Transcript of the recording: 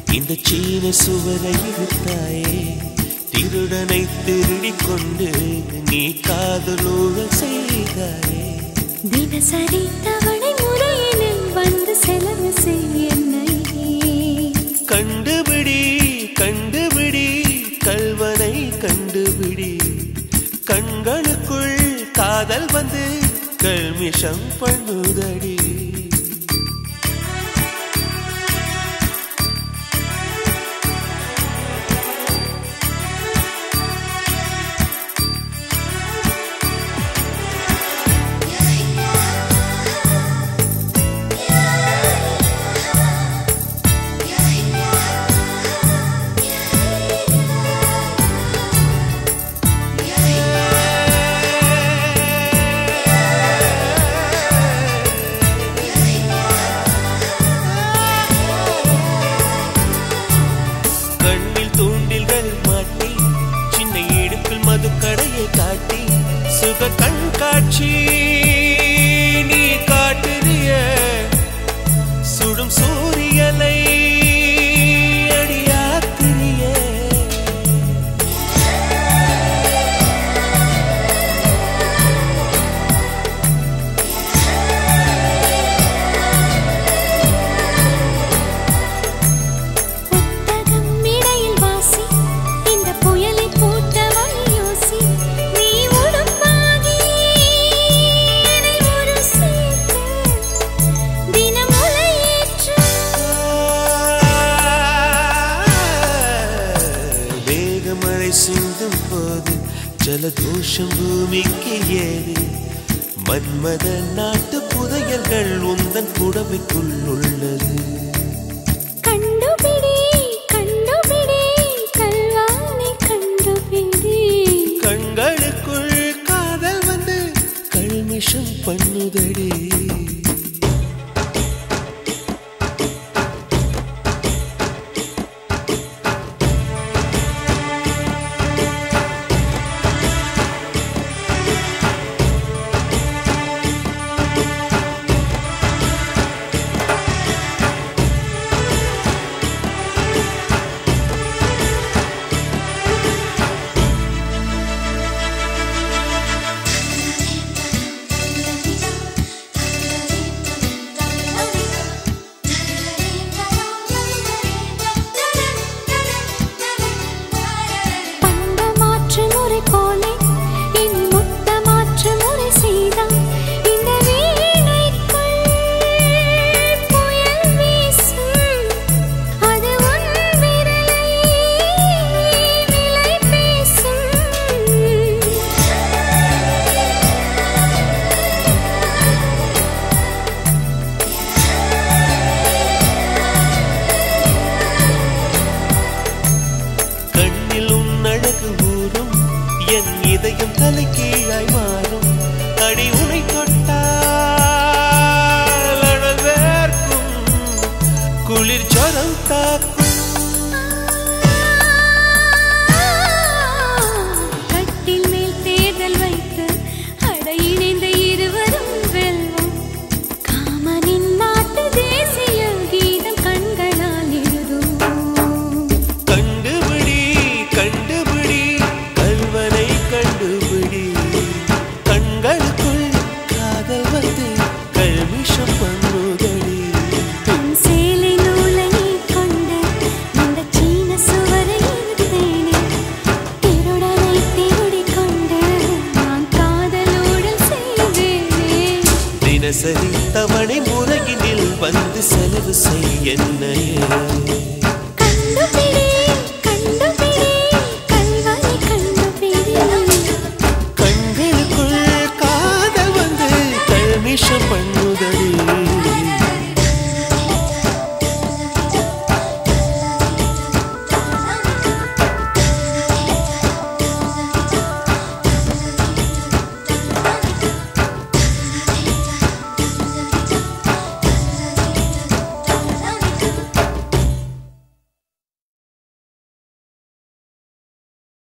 இந்த சீன சுவரை இழுத்தாயே திருடனை திருடிக் கொண்டு நீ காதலோடு செய்தாயே தினசரி தவணை முறையினில் வந்து செலவு செய்ய என்னையே கண்டுபிடி கண்டுபிடி கல்வனை கண்டுபிடி கண்களுக்குள் காதல் வந்து கல்மிஷம் பண்ணுதடி கண்ணில் தூண்டில்கள் மாட்டி சின்ன இடுப்பில் மதுக்கடையை காட்டி சுக கண்காட்சி நீ காட்டுறிய சுடும் சூரியனை அடியாத்திரியே புத்தகம் இடையில் வாசி இந்த புயலை போட்ட வழியோசி நீ உடம்பாகி என்னை ஒரு சேர்த்து தினம் உலையேற்று வேகமழை சிந்தும் போது ஜலதோஷம் பூமிக்கு ஏது மன்மத நாட்டு புதையல்கள் உந்தன் புடவைக்குள் உள்ளது கண்டுபிடி கண்டுபிடி கல்வானை கண்டுபிடி கண்களுக்குள் காதல் வந்து கல்மிஷம் பண்ணுதடி பண்ட மாற்று முறை போலே இனி முத்த மாற்று முறை செய்தால் இந்த வீணைக்குள் புயல் வீசும் அது உன் விரலை விலை பேசும் கண்ணில் உன் அழகு ஊறும் என் இதயம் தலை கீழாய் மாறும் அடி உனை தொட்டால் அனல் வேர்க்கும் குளிர் ஜரம் தாக்கும் கட்டில் மேல் தேர்தல் வைத்து அட இணைந்த இருவரும் வெல்வோம் காமனின் நாட்டு தேசிய கீதம் கண்களால் எழுதுவோம் கண்டுபிடி கண்டுபிடி கல்வனை கண்டுபிடி கண்களுக்குள் காதல் வந்து கல்மிஷம் பண்ணுதடி தன் சேலை நூலை கொண்டு இந்த சீன சுவரை இழுத்தேனே திருடனை திருடிக் கொண்டு நான் காதலோடல் செய்தேனே தினசரி தவணை முறையினில் வந்து செலவு செய் என்னையே